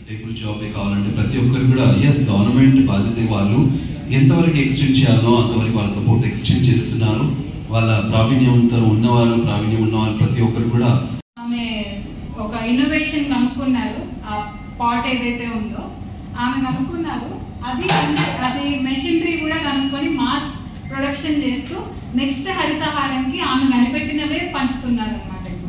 table జాబే కావాలంటే ప్రతి ఒక్కరు కూడా ఎస్ గవర్నమెంట్ బాధ్యత వాళ్ళు ఎంతవరకు ఎక్స్టెండ్ చేయాలో అంతవరకు వాళ్ళ సపోర్ట్ ఎక్స్టెండ్ చేస్తున్నారు వాళ్ళ ప్రావీణ్యంతో ఉన్నవాళ్ళు ప్రావీణ్యం ఉన్నవాళ్ళు ప్రతి ఒక్కరు కూడా ఆమె ఒక ఇన్నోవేషన్ కనుక్కున్నారు ఆ పాట్ ఏదైతే ఉందో ఆమె కనుక్కున్నారు అది అది మెషినరీ కూడా కనుక్కొని మాస్ ప్రొడక్షన్ చేస్తూ నెక్స్ట్ హరితహారంకి ఆమె కనిపెట్టినవే పంచుతున్నారు అనమాట ఇప్పుడు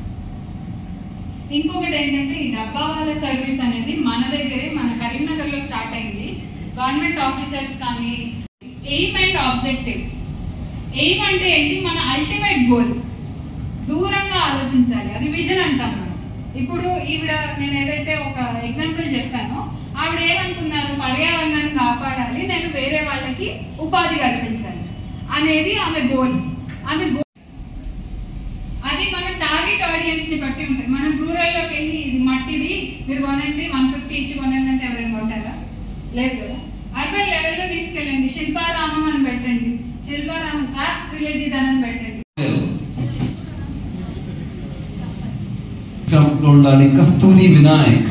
ఇంకొకటి ఏంటంటే ఈ డబ్బా వాళ్ళ సర్వీస్ అనేది మన దగ్గరే మన కరీంనగర్ లో స్టార్ట్ అయింది గవర్నమెంట్ ఆఫీసర్స్ కానీ ఎయిమ్ అండ్ ఆబ్జెక్టివ్స్ ఎయిమ్ అంటే ఏంటి మన అల్టిమేట్ గోల్ దూరంగా ఆలోచించాలి అది విజన్ అంటాం మనం ఇప్పుడు ఈవిడ నేను ఏదైతే ఒక ఎగ్జాంపుల్ చెప్పానో ఆవిడ ఏమనుకున్నారు పర్యావరణాన్ని కాపాడాలి నేను వేరే వాళ్ళకి ఉపాధి కల్పించాలి అనేది ఆమె గోల్ ఆమె గోల్ అది మన టార్గెట్ ఆడియన్స్ ని బట్టి ఉంటుంది మనం రూరల్ లోకి వెళ్ళి ఇది మట్టిది మీరు కొనండి వన్ ఫిఫ్టీ ఇచ్చి కొనండి అంటే ఎవరైనా కొంటారా లేదు కదా అర్బన్ లెవెల్లో తీసుకెళ్ళండి శిల్పారామం అని పెట్టండి శిల్పారామం క్రాఫ్ట్స్ విలేజ్ ఇదని పెట్టండి లో ఉండాలి కస్తూరి వినాయక్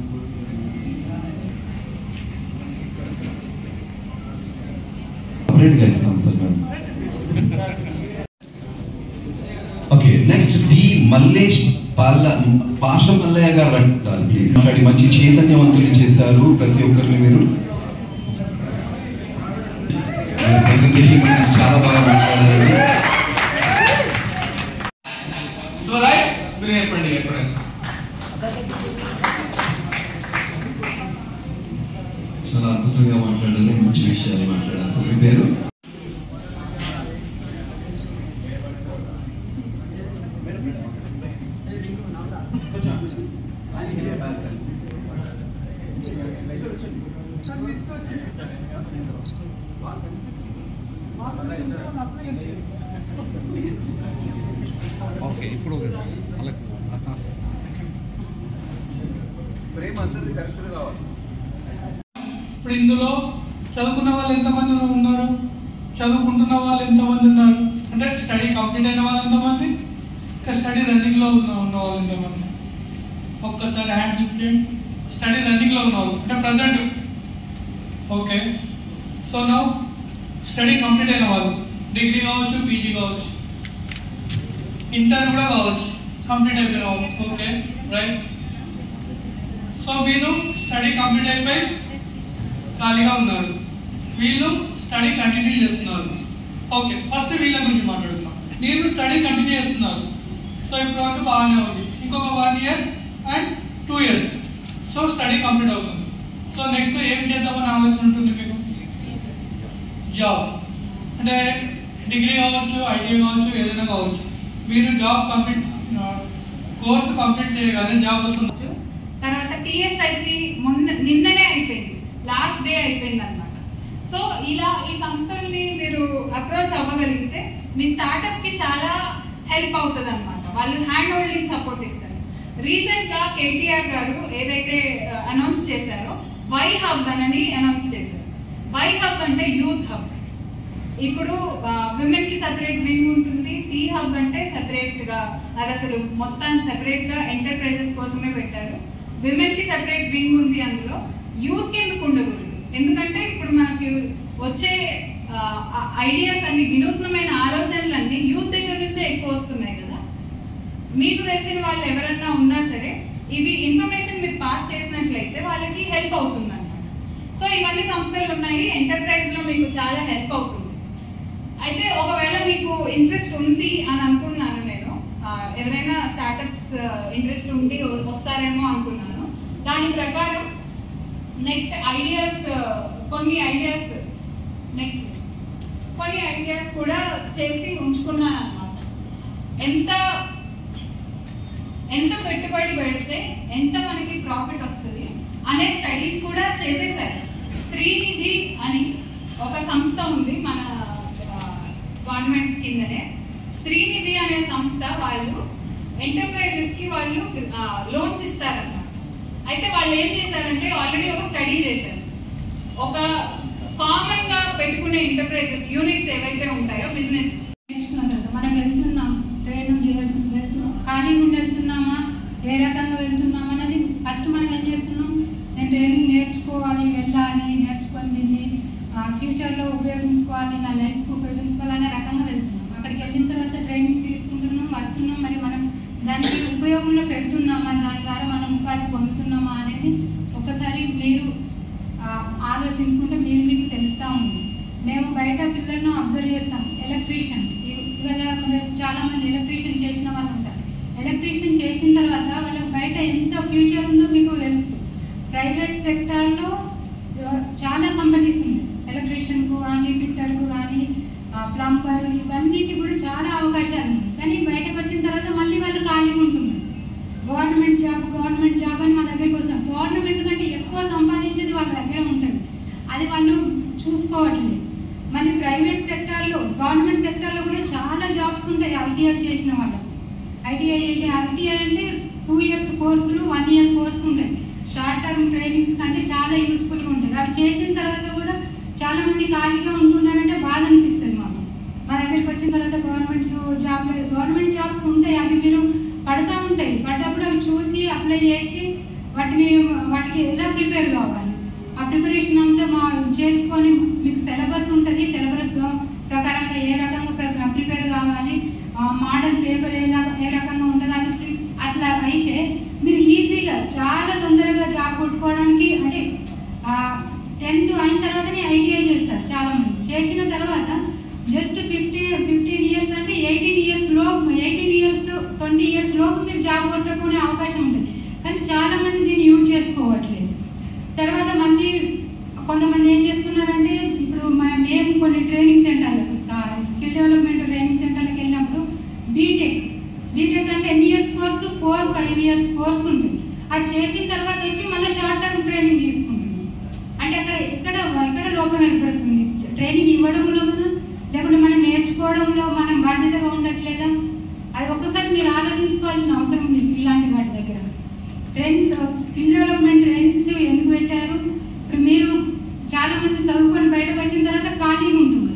సపరేట్ గా ఇస్తాం సార్ మేము ఓకే నెక్స్ట్ డి మల్లేష్ పాల పాష మల్లయ్య గారు అంటారు ప్లీజ్ మాట్లాడి మంచి చైతన్యవంతులు చేశారు ప్రతి ఒక్కరిని మీరు ప్రెజెంటేషన్ గురించి చాలా బాగా మాట్లాడారు సో రైట్ మీరు చెప్పండి చెప్పండి చాలా అద్భుతంగా మాట్లాడారు మంచి విషయాలు మాట్లాడారు సార్ మీ పేరు ఓకే ఇప్పుడు ఓకే సార్ అలా ఇప్పుడు ఇందులో చదువుకున్న వాళ్ళు ఎంతమంది ఉన్నారు చదువుకుంటున్న వాళ్ళు ఎంతమంది ఉన్నారు అంటే స్టడీ కంప్లీట్ అయిన వాళ్ళు ఎంతమంది ఇంకా స్టడీ రన్నింగ్ లో ఉన్న ఉన్న వాళ్ళు ఎంతమంది ఒక్కసారి హ్యాండ్ లిఫ్ట్ చేయండి స్టడీ రన్నింగ్ లో ఉన్న వాళ్ళు అంటే present okay so now study complete అయిన వాళ్ళు డిగ్రీ కావచ్చు పీజీ కావచ్చు ఇంటర్ కూడా కావచ్చు కంప్లీట్ అయిపోయిన వాళ్ళు ఓకే రైట్ సో వీళ్ళు స్టడీ కంప్లీట్ అయిపోయి ఖాళీగా ఉన్నారు వీళ్ళు స్టడీ కంటిన్యూ చేస్తున్నారు ఓకే ఫస్ట్ వీళ్ళ గురించి మాట్లాడుతున్నాం మీరు స్టడీ కంటిన్యూ చేస్తున్నారు సో ఇప్పుడు వరకు బాగానే ఉంది ఇంకొక one year and two years so study complete అవుతుంది సో నెక్స్ట్ ఏం చేద్దామని ఆలోచన ఉంటుంది మీకు జాబ్ అంటే డిగ్రీ కావచ్చు ఐటీ కావచ్చు ఏదైనా కావచ్చు మీరు జాబ్ కంప్లీట్ కోర్సు కంప్లీట్ చేయగానే జాబ్ వస్తుంది తర్వాత టిఎస్ఐసి మొన్న నిన్ననే అయిపోయింది లాస్ట్ డే అయిపోయింది అనమాట సో ఇలా ఈ సంస్థల్ని మీరు అప్రోచ్ అవ్వగలిగితే మీ స్టార్ట్అప్ కి చాలా హెల్ప్ అవుతుంది అనమాట వాళ్ళు హ్యాండ్ హోల్డింగ్ సపోర్ట్ ఇస్తారు రీసెంట్ గా కేటీఆర్ గారు ఏదైతే అనౌన్స్ చేశారో వై హబ్ అని అనౌన్స్ చేశారు వై హబ్ అంటే యూత్ హబ్ ఇప్పుడు విమెన్ కి సెపరేట్ వింగ్ ఉంటుంది టీ హబ్ అంటే సెపరేట్ గా అది అసలు మొత్తం సెపరేట్ గా ఎంటర్ప్రైజెస్ కోసమే పెట్టారు విమెన్ కి సెపరేట్ వింగ్ ఉంది అందులో యూత్ కి ఎందుకు ఉండకూడదు ఎందుకంటే ఇప్పుడు మనకి వచ్చే ఐడియాస్ అన్ని వినూత్నమైన ఆలోచనలన్నీ యూత్ దగ్గర నుంచే ఎక్కువ వస్తున్నాయి కదా మీకు తెలిసిన వాళ్ళు ఎవరన్నా ఉన్నా సరే ఇవి ఇన్ఫర్మేషన్ మీరు పాస్ చేసినట్లయితే వాళ్ళకి హెల్ప్ అవుతుంది అనమాట సో ఇవన్నీ సంస్థలు ఉన్నాయి ఎంటర్ప్రైజ్ లో మీకు చాలా హెల్ప్ అవుతుంది అయితే ఒకవేళ మీకు ఇంట్రెస్ట్ ఉంది అని అనుకున్నాను నేను ఆ, ఎవరైనా స్టార్టప్స్ ఇంట్రెస్ట్ ఉండి వ- వస్తారేమో అనుకున్నాను దాని ప్రకారం నెక్స్ట్ ఐడియాస్ కొన్ని ఐడియాస్ నెక్స్ట్ కొన్ని ఐడియాస్ కూడా చేసి ఉంచుకున్నాను అనమాట ఎంత ఎంత పెట్టుబడి పెడితే ఎంత మనకి ప్రాఫిట్ వస్తుంది అనే స్టడీస్ కూడా చేసేసారు స్త్రీనిధి అని ఒక సంస్థ ఉంది మన గవర్నమెంట్ కిందనే స్త్రీనిధి అనే సంస్థ వాళ్ళు ఎంటర్ప్రైజెస్ కి వాళ్ళు లోన్స్ ఇస్తారన్నమాట అయితే వాళ్ళు ఏం చేశారంటే ఆల్రెడీ ఒక స్టడీ చేశారు ఒక కామన్ గా పెట్టుకునే ఎంటర్ప్రైజెస్ యూనిట్స్ ఏవైతే ఉంటాయో బిజినెస్ నేర్చుకున్న తర్వాత మనం వెళ్తున్నాం ట్రైన్ వెళ్తున్నాం ఖాళీగా ఉండి వెళ్తున్నామా ఏ రకంగా వెళ్తున్నాం అనేది ఫస్ట్ మనం ఏం చేస్తున్నాం బయట పిల్లలను అబ్జర్వ్ చేస్తాం ఎలక్ట్రీషియన్ ఇవాళ మరి చాలా మంది ఎలక్ట్రీషియన్ చేసిన వాళ్ళు ఉంటారు ఎలక్ట్రీషియన్ చేసిన తర్వాత వాళ్ళకి బయట ఎంత ఫ్యూచర్ ఉందో మీకు తెలుసు ప్రైవేట్ సెక్టార్లో చాలా కంపెనీస్ ఉన్నాయి ఎలక్ట్రీషియన్కు కానీ ఫిట్టర్కు కానీ ప్లంబర్ ఇవన్నిటి కూడా చాలా అవకాశాలు ఉన్నాయి కానీ బయటకు వచ్చిన తర్వాత మళ్ళీ వాళ్ళు ఖాళీగా ఉంటున్నారు గవర్నమెంట్ జాబ్ గవర్నమెంట్ జాబ్ అని మా దగ్గరికి వస్తాం గవర్నమెంట్ కంటే ఎక్కువ సంపాదించేది వాళ్ళ దగ్గర ఉంటుంది అది వాళ్ళు చూసుకోవట్లేదు మళ్ళీ ప్రైవేట్ సెక్టార్లో గవర్నమెంట్ సెక్టార్లో కూడా చాలా జాబ్స్ ఉంటాయి ఐటీఐ చేసిన వాళ్ళకు ఐటీఐ చేసి ఐటీఐ అంటే టూ ఇయర్స్ కోర్సులు వన్ ఇయర్ కోర్సు ఉంటాయి షార్ట్ టర్మ్ ట్రైనింగ్స్ కంటే చాలా యూస్ఫుల్గా ఉంటుంది అవి చేసిన తర్వాత కూడా చాలా మంది ఖాళీగా ఉంటున్నారంటే బాధ అనిపిస్తుంది మాకు మా దగ్గరికి వచ్చిన తర్వాత గవర్నమెంట్ జాబ్ గవర్నమెంట్ జాబ్స్ ఉంటాయి అవి మీరు పడతా ఉంటాయి పడ్డప్పుడు అవి చూసి అప్లై చేసి వాటిని వాటికి ఎలా ప్రిపేర్ కావాలి ఆ ప్రిపరేషన్ అంతా మా చేసుకొని మీకు సిలబస్ ఉంటుంది సిలబస్ ప్రకారంగా ఏ రకంగా ప్రిపేర్ కావాలి మోడల్ పేపర్ ఎలా ఏ రకంగా ఉంటుంది అది ప్రి- అట్లా అయితే మీరు ఈజీగా చాలా తొందరగా జాబ్ కొట్టుకోవడానికి అంటే టెన్త్ అయిన తర్వాతనే ఐటీఐ చేస్తారు చాలా మంది చేసిన తర్వాత జస్ట్ ఫిఫ్టీ ఫిఫ్టీన్ ఇయర్స్ అంటే ఎయిటీన్ ఇయర్స్ లోపు ఎయిటీన్ ఇయర్స్ ట్వంటీ ఇయర్స్ లోపు మీరు జాబ్ కొట్టుకునే అవకాశం ఉంటుంది కానీ చాలా మంది దీన్ని యూజ్ చేసుకోవట్లేదు తర్వాత మళ్ళీ కొంతమంది ఏం చేస్తున్నారంటే ఇప్పుడు మ- మేము కొన్ని ట్రైనింగ్ సెంటర్లకు స్కిల్ డెవలప్మెంట్ ట్రైనింగ్ సెంటర్లకు వెళ్ళినప్పుడు బీటెక్ బీటెక్ అంటే ఎన్ని years course four five years course ఉంటుంది అది చేసిన తర్వాత వచ్చి మళ్ళీ షార్ట్ టర్మ్ ట్రైనింగ్ తీసుకుంటుంది అంటే అక్కడ ఎక్కడ ఎక్కడ లోపం ఏర్పడుతుంది ట్రైనింగ్ ఇవ్వడంలోనా లేకుంటే మనం నేర్చుకోవడంలో మనం బాధ్యతగా ఉండట్లేదా అది ఒక్కసారి మీరు ఆలోచించుకోవాల్సిన అవసరం ఉంది ఇలాంటి వాటి దగ్గర ట్రైనింగ్స్ స్కిల్ డెవలప్మెంట్ ట్రైనింగ్స్ ఎందుకు పెట్టారు ఇప్పుడు మీరు చాలా మంది చదువుకొని బయటకు వచ్చిన తర్వాత ఖాళీగా ఉంటున్నారు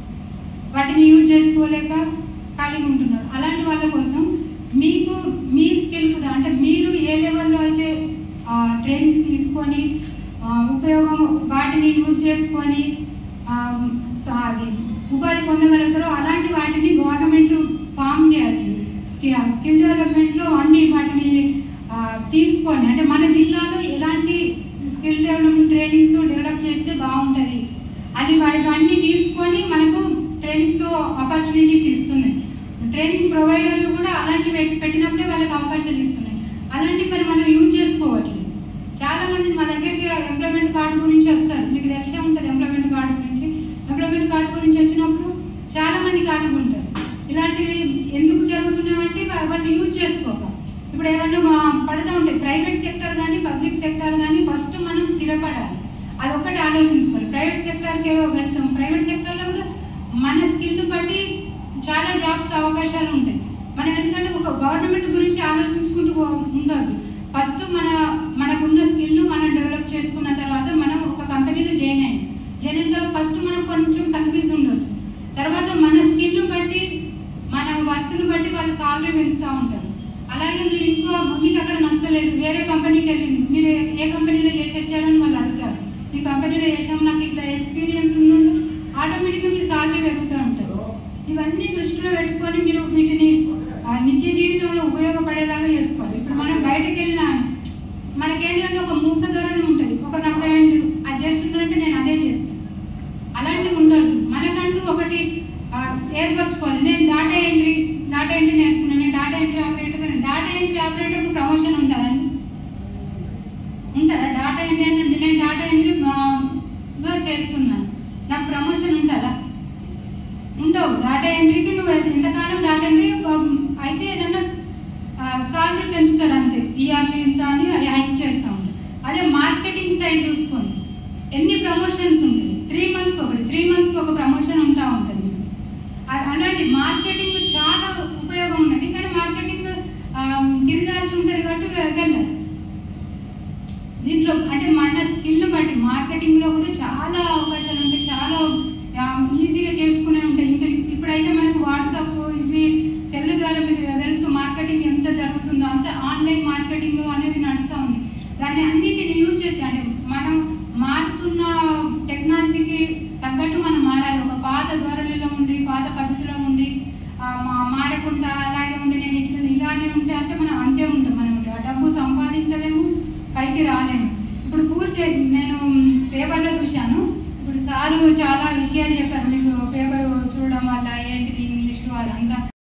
వాటిని యూజ్ చేసుకోలేక ఖాళీగా ఉంటున్నారు అలాంటి వాళ్ళ కోసం మీకు మీ స్కిల్స్ అంటే మీరు ఏ లెవెల్లో అయితే ట్రైనింగ్స్ తీసుకొని ఆ, ఉపయోగం వాటిని యూజ్ చేసుకొని ఆ, స- అది ఉపాధి పొందగలుగుతారో అలాంటి వాటిని గవర్నమెంట్ ఫామ్ చేయాలి స్కిల్ స్కిల్ డెవలప్మెంట్లో అన్ని వాటిని ఆ, తీసుకొని అంటే మన జిల్లాలో ఎలాంటి స్కిల్ డెవలప్మెంట్ ట్రైనింగ్స్ డెవలప్ చేస్తే బాగుంటుంది అని వాటి అన్ని తీసుకొని మనకు ట్రైనింగ్స్ ఆపర్చునిటీస్ ఇస్తున్నాయి ట్రైనింగ్ ప్రొవైడర్లు కూడా అలాంటివి పెట్- పెట్టినప్పుడే వాళ్ళకి అవకాశాలు ఇస్తున్నాయి అలాంటివి మరి మనం యూజ్ చేసుకోవట్లేదు చాలా మంది మా దగ్గరికి ఎంప్లాయ్మెంట్ కార్డు గురించి వస్తారు మీకు తెలిసే ఉంటుంది ఎంప్లాయ్మెంట్ కార్డు గురించి ఎంప్లాయ్మెంట్ కార్డు గురించి వచ్చినప్పుడు చాలా మంది ఖాళీగా ఉంటారు ఇలాంటివి ఎందుకు జరుగుతున్నాయంటే వా- వాళ్ళు యూజ్ చేసుకోక ఇప్పుడు ఏదైనా మా పడుతూ ఉంటాయి ప్రైవేట్ సెక్టర్ కానీ పబ్లిక్ సెక్టర్ కానీ ఫస్ట్ మనం స్థిరపడాలి అది ఒక్కటి ఆలోచించుకోవాలి ప్రైవేట్ సెక్టర్కి ఏవో వెళ్తాం ప్రైవేట్ సెక్టర్లో కూడా మన స్కిల్ బట్టి చాలా జాబ్స్ అవకాశాలు ఉంటాయి మనం ఎందుకంటే ఒక గవర్నమెంట్ గురించి ఆలోచించుకుంటూ పో- ఉండదు ఫస్ట్ మన మనకున్న స్కిల్ మనం డెవలప్ చేసుకున్న తర్వాత మనం ఒక కంపెనీలో జాయిన్ అయ్యి జాయిన్ అయిన తర్వాత ఫస్ట్ మనం కొంచెం కన్ఫ్యూజ్ ఉండొచ్చు తర్వాత మన స్కిల్ బట్టి మన వర్క్ను బట్టి వాళ్ళు సాలరీ పెంచుతూ ఉంటారు అలాగే మీరు ఇంకో మీకు అక్కడ నచ్చలేదు వేరే కంపెనీకి వెళ్ళింది మీరు ఏ- ఏ కంపెనీలో చేసి వచ్చారని వాళ్ళు అడుగుతారు ఈ కంపెనీలో చేసాం నాకు ఇట్లా ఎక్స్పీరియన్స్ ఉంది ఆటోమేటిక్గా మీ సాలరీ పెరుగుతూ ఉంటారు ఇవన్నీ దృష్టిలో పెట్టుకొని మీరు వీటిని ఆ, నిత్య జీవితంలో ఉపయోగపడేలాగా చేసుకోవాలి ఇప్పుడు మనం బయటకు వెళ్ళినా మనకేంటంటే ఒక మూస ధోరణి ఉంటుంది ఒక నా ఫ్రెండ్ అది చేస్తున్నారంటే నేను అదే చేస్తాను అలాంటివి ఉండదు మనకంటూ ఒకటి ఆ, ఏర్పరచుకోవాలి నేను డాటా ఎంట్రీ డాటా ఎంట్రీ నేర్చుకున్నాను నేను data entry operator data entry ఆపరేటర్కు ప్రమోషన్ ఉంటుందని ఉంటుందా డాటా ఎంట్రీ అని అంటే నేను డాటా ఎంట్రీ గా చేస్తున్నాను నాకు ప్రమోషన్ ఉంటుందా ఉండవు డాటా ఎంట్రీకి నువ్వు ఎంతకాలం డాటా ఎంట్రీ అయితే ఏదైనా సాలరీ పెంచుతారు అంతే ఇయర్లీ ఇంత అని హైక్ చేస్తూ ఉంటారు అదే మార్కెటింగ్ సైడ్ చూసుకోండి ఎన్ని ప్రమోషన్స్ ఉంటాయి త్రీ మంత్స్కి ఒకటి త్రీ మంత్స్కి ఒక ప్రమోషన్ ఉంటా ఉంటుంది అ- అలాంటి మార్కెటింగ్ చాలా ఉపయోగం ఉన్నది కానీ మార్కెటింగ్ తిరగాల్సి ఉంటుంది కాబట్టి వె- వెళ్ళరు దీంట్లో అంటే మన స్కిల్ బట్టి మార్కెటింగ్ లో కూడా చాలా అవకాశాలు ఉంటాయి చాలా ఆ, ఈజీగా చేసుకునే ఉంటాయి ఇంకా ఇప్పుడైతే మనకు వాట్సాప్ ఇవి సెల్ ద్వారా మీకు తెలుసు మార్కెటింగ్ ఎంత జరుగుతుందో అంత ఆన్లైన్ మార్కెటింగ్ అనేది నడుస్తూ ఉంది దాన్ని అన్నింటిని యూజ్ చేసి అంటే మనం మారుతున్న టెక్నాలజీకి తగ్గట్టు మనం మారాలి ఒక పాత ధోరణిలో ఉండి పాత పద్ధతిలో ఉండి ఆ, మా- మారకుండా అలాగే ఉండి నేను ఇట్లా ఇలానే ఉంటే అంటే మనం అంతే ఉంటాం మనం ఆ డబ్బు సంపాదించలేము పైకి రాలేము ఇప్పుడు పూర్తి నేను పేపర్లో చూశాను ఇప్పుడు సారు చాలా విషయాలు చెప్పారు మీకు